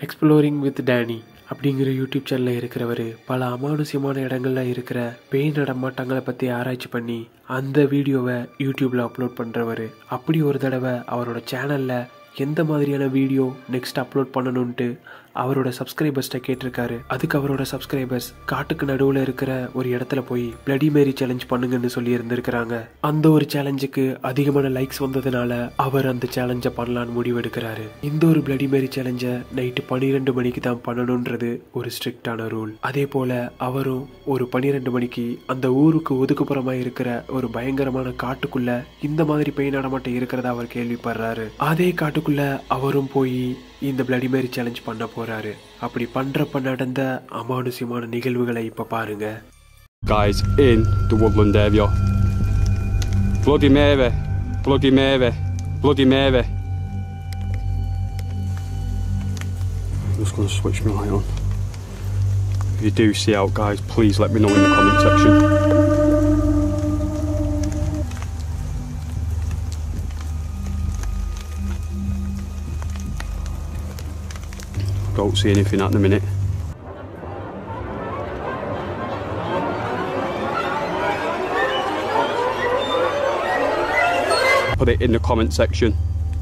Exploring with Danny அப்படிங்கிற YouTube சேனலில் இருக்கிறவர் பல அமானுஷ்யமான இடங்கள்ல இருக்கிற பேய் நடமாட்டங்களை பற்றி ஆராய்ச்சி பண்ணி அந்த வீடியோவை யூடியூப்பில் அப்லோட் பண்ணுறவர் அப்படி ஒரு தடவை அவரோட சேனலில் எந்த மாதிரியான வீடியோ நெக்ஸ்ட் அப்லோட் பண்ணணுன்ட்டு அவரோட சப்ஸ்கிரைபர்ஸ்ட்ட கேட்டிருக்காரு அதுக்கு அவரோட சப்ஸ்கிரைபர்ஸ் காட்டுக்கு நடுவில் இருக்கிற ஒரு இடத்துல போய் பிளடி மேரி சேலஞ்ச் பண்ணுங்கன்னு சொல்லி இருந்திருக்கிறாங்க அந்த ஒரு சேலஞ்சுக்கு அதிகமான லைக்ஸ் வந்ததுனால அவர் அந்த சேலஞ்சை பண்ணலான்னு முடிவெடுக்கிறாரு இந்த ஒரு பிளடி மேரி சேலஞ்சை நைட்டு பன்னிரெண்டு மணிக்கு தான் பண்ணணுன்றது ஒரு ஸ்ட்ரிக்டான ரூல் அதே போல அவரும் ஒரு பன்னிரெண்டு மணிக்கு அந்த ஊருக்கு ஒதுக்குப்புறமா இருக்கிற ஒரு பயங்கரமான காட்டுக்குள்ள இந்த மாதிரி பெய் நடமாட்டம் இருக்கிறதா அவர் கேள்விப்படுறாரு அதே காட்டுக்குள்ள அவரும் போய் இந்த பிளடி மேரி சேலஞ்ச் பண்ண போறாரு அப்படி பண்றப்ப நடந்த அமானுஷ்யமான நிகழ்வுகளை இப்ப பாருங்க guys in the woodland area. Bloody Mary, Bloody Mary, Bloody Mary. I'm just going to switch my light on. If you do see out, guys, please let me know in the comment section. Don't see anything at the minute. Put it in the comment section.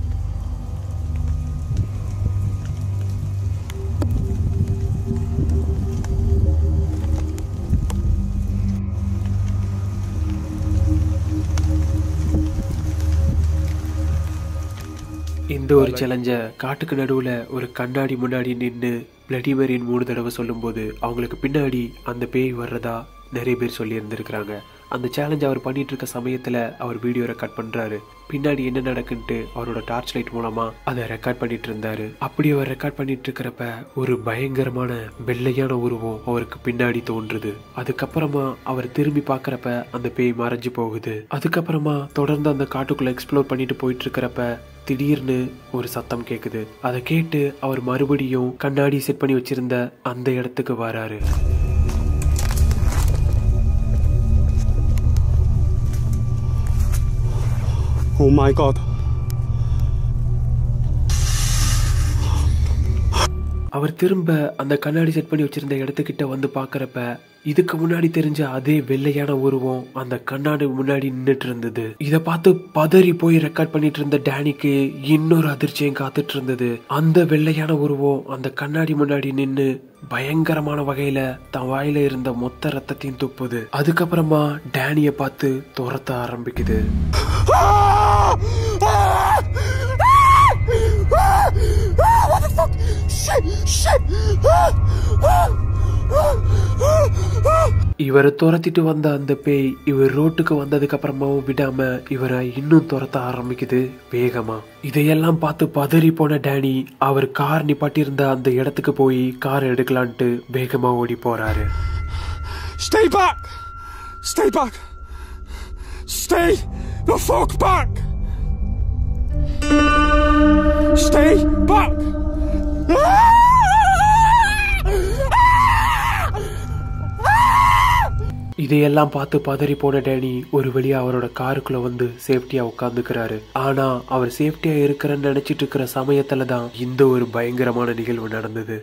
இந்த ஒரு சேலஞ்சை காட்டுக்கு நடுவுல ஒரு கண்ணாடி முன்னாடி நின்று bloody மேரின்னு மூணு தடவை சொல்லும்போது அவங்களுக்கு பின்னாடி அந்த பேய் வர்றதா நிறைய பேர் சொல்லி இருந்திருக்கிறாங்க அந்த சேலஞ்ச் அவர் பண்ணிட்டு இருக்க சமயத்துல அவர் வீடியோ ரெக்கார்ட் பண்றாரு பின்னாடி என்ன நடக்குன்ட்டு அவரோட டார்ச் லைட் மூலமா அதை ரெக்கார்ட் பண்ணிட்டு இருந்தாரு அப்படி அவர் ரெக்கார்ட் பண்ணிட்டு இருக்கிறப்ப ஒரு பயங்கரமான வெள்ளையான உருவம் அவருக்கு பின்னாடி தோன்றுது அதுக்கப்புறமா அவர் திரும்பி பார்க்கறப்ப அந்த பேய் மறைஞ்சு போகுது அதுக்கப்புறமா தொடர்ந்து அந்த காட்டுக்குள்ள எக்ஸ்ப்ளோர் பண்ணிட்டு போயிட்டு இருக்கிறப்ப திடீர்னு ஒரு சத்தம் கேக்குது அதை கேட்டு அவர் மறுபடியும் கண்ணாடி செட் பண்ணி வச்சிருந்த அந்த இடத்துக்கு வராரு Oh my god. அவர் திரும்ப அந்த கண்ணாடி செட் பண்ணி வச்சிருந்த இடத்துக்கிட்ட வந்து பார்க்கறப்ப இதுக்கு முன்னாடி தெரிஞ்ச அதே வெள்ளையான உருவம் அந்த கண்ணாடி முன்னாடி நின்னுட்டு இருந்தது இத பார்த்து பதறி போய் ரெக்கார்ட் பண்ணிட்டு இருந்த டேனிக்கு இன்னொரு அதிர்ச்சியும் காத்துட்டு இருந்தது அந்த வெள்ளையான உருவம் அந்த கண்ணாடி முன்னாடி நின்னு பயங்கரமான வகையில தன் வாயில இருந்த மொத்த ரத்தத்தையும் துப்புது அதுக்கப்புறமா டேனிய பார்த்து துரத்த ஆரம்பிக்குது What the fuck? Shit! Shit! இவரை துரத்திட்டு வந்த அந்த பேய் இவர் ரோட்டுக்கு வந்ததுக்கு அப்புறமாவும் விடாம இவரை இன்னும் துரத்த ஆரம்பிக்குது வேகமா இதையெல்லாம் பார்த்து பதறி போன டேனி அவர் கார் நிப்பாட்டியிருந்த அந்த இடத்துக்கு போய் கார் எடுக்கலான்ட்டு வேகமா ஓடி போறாரு Stay back! Stay back! Stay the fuck back! Stay back! இதையெல்லாம் பார்த்து பதறி போன டேனி ஒரு வழியா அவரோட காருக்குள்ள வந்து சேஃப்டியா உட்காந்துக்கிறாரு ஆனா அவர் சேஃப்டியா இருக்கிறன்னு நினைச்சிட்டு இருக்கிற சமயத்துல தான் இந்த ஒரு பயங்கரமான நிகழ்வு நடந்தது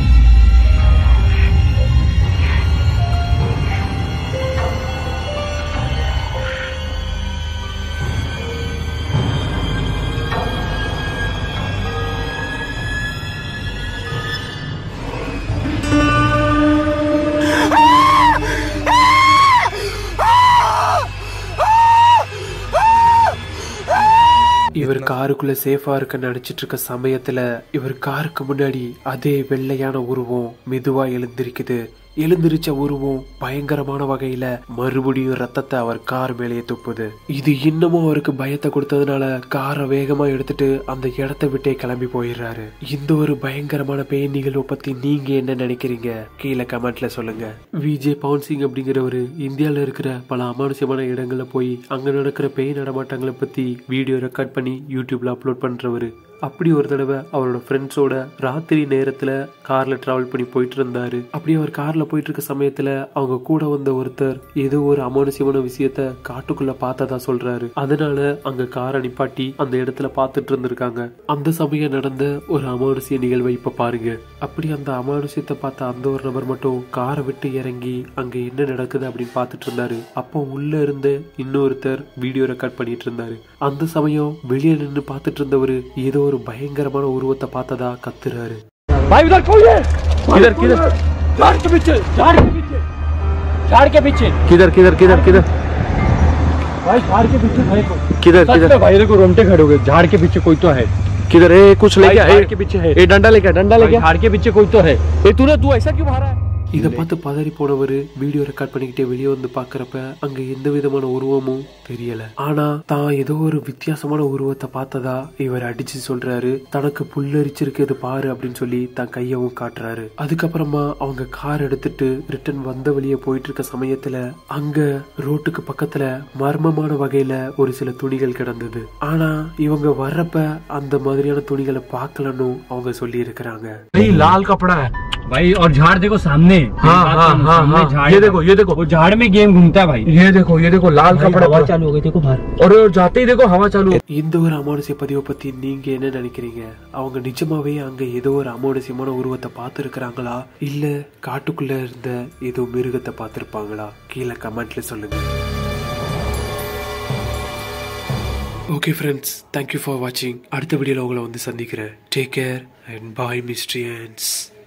இவர் காருக்குள்ள சேஃபா இருக்க நினைச்சிட்டு இருக்க சமயத்துல இவர் காருக்கு முன்னாடி அதே வெள்ளையான உருவம் மெதுவா எழுந்திருக்குது எழுந்திருச்ச உருவம் பயங்கரமான வகையில மறுபடியும் ரத்தத்தை அவர் கார் மேலேயே துப்புது இது இன்னமும் அவருக்கு பயத்தை கொடுத்ததுனால காரை வேகமா எடுத்துட்டு அந்த இடத்த விட்டே கிளம்பி போயிடுறாரு இந்த ஒரு பயங்கரமான பேய் நிகழ்வை பத்தி நீங்க என்ன நினைக்கிறீங்க கீழே கமெண்ட்ல சொல்லுங்க விஜே பவன் சிங் அப்படிங்கிறவரு இந்தியால இருக்கிற பல அமானுஷ்யமான இடங்கள்ல போய் அங்க நடக்கிற பேய் நடமாட்டங்களை பத்தி வீடியோ ரெக்கார்ட் பண்ணி யூடியூப்ல அப்லோட் பண்றவரு அப்படி ஒரு தடவை அவரோட ஃப்ரெண்ட்ஸோட ராத்திரி நேரத்துல கார்ல டிராவல் பண்ணி போயிட்டு இருந்தாரு அப்படி அவர் கார்ல போயிட்டு இருக்க சமயத்துல அவங்க கூட வந்த ஒருத்தர் ஏதோ ஒரு அமானுஷ்யமான விஷயத்த காட்டுக்குள்ள பார்த்ததா சொல்றாரு அதனால அங்க காரை நிப்பாட்டி அந்த இடத்துல பார்த்துட்டு இருந்திருக்காங்க அந்த சமயம் நடந்த ஒரு அமானுஷ்ய நிகழ்வை இப்ப பாருங்க அப்படி அந்த அமானுஷ்யத்தை பார்த்த அந்த ஒரு நபர் மட்டும் காரை விட்டு இறங்கி அங்க என்ன நடக்குது அப்படின்னு பார்த்துட்டு இருந்தாரு அப்போ உள்ள இருந்த இன்னொருத்தர் வீடியோ ரெக்கார்ட் பண்ணிட்டு இருந்தாரு அந்த சமயம் வெளியே நின்று பார்த்துட்டு இருந்தவரு ஏதோ ஒரு பயங்கரமான உருவத்தை பார்த்ததா கத்துறாரு भाई उधर कौन है किधर किधर झाड़ के पीछे झाड़ के पीछे झाड़ के पीछे किधर किधर किधर किधर भाई झाड़ के पीछे भाई को किधर सच किधर में भाई देखो रोमटे खड़े हो गए झाड़ के पीछे कोई तो है किधर ए कुछ भाई, लेके झाड़ ए के पीछे है ए डंडा लेके आ, डंडा भाई, लेके आ। झाड़ के पीछे कोई तो है ए तूने तू ऐसा क्यों मारा है இதை பார்த்து பதறி போனவரு வீடியோ ரெக்கார்ட் பண்ணிக்கிட்டே வெளியே வந்து பாக்குறப்ப அங்க எந்த விதமான உருவமும் தெரியல ஆனா தான் ஏதோ ஒரு வித்தியாசமான உருவத்தை பார்த்ததா இவர் அடிச்சு சொல்றாரு தனக்கு புல்லரிச்சிருக்கிறது பாரு அப்படின்னு சொல்லி தன் கையவும் காட்டுறாரு அதுக்கப்புறமா அவங்க கார் எடுத்துட்டு ரிட்டர்ன் வந்த வழியே போயிட்டு இருக்க சமயத்துல அங்க ரோட்டுக்கு பக்கத்துல மர்மமான வகையில ஒரு சில துணிகள் கிடந்தது ஆனா இவங்க வர்றப்ப அந்த மாதிரியான துணிகளை பார்க்கலன்னு அவங்க சொல்லி இருக்கிறாங்க भाई लाल कपड़ा है भाई और झाड़ देखो सामने हाँ, बात हाँ, सुनो, हाँ, सामने हाँ, झाड़ ये है। देखो, ये देखो। वो झाड़ में गेम घूमता है भाई ये देखो ये देखो लाल कपड़ा हवा पूरा। चालू हो गई देखो बाहर और जाते ही देखो हवा चालू हो- இந்த ஒரு அமானுஷ்ய பதிவை பத்தி நீங்க என்ன நினைக்கிறீங்க அவங்க நிஜமாவே அங்க ஏதோ ஒரு அமானுஷ்யமான உருவத்தை பார்த்துருக்கிறாங்களா இல்ல காட்டுக்குள்ள இருந்த ஏதோ மிருகத்தை பார்த்திருப்பாங்களா கீழே கமெண்ட்ல சொல்லுங்க ஓகே ஃப்ரெண்ட்ஸ் தேங்க்யூ ஃபார் வாட்சிங் அடுத்த வீடியோவில் உங்களை வந்து சந்திக்கிறேன் டேக் கேர் அண்ட் பாய் மிஸ்ட்ரியன்ஸ்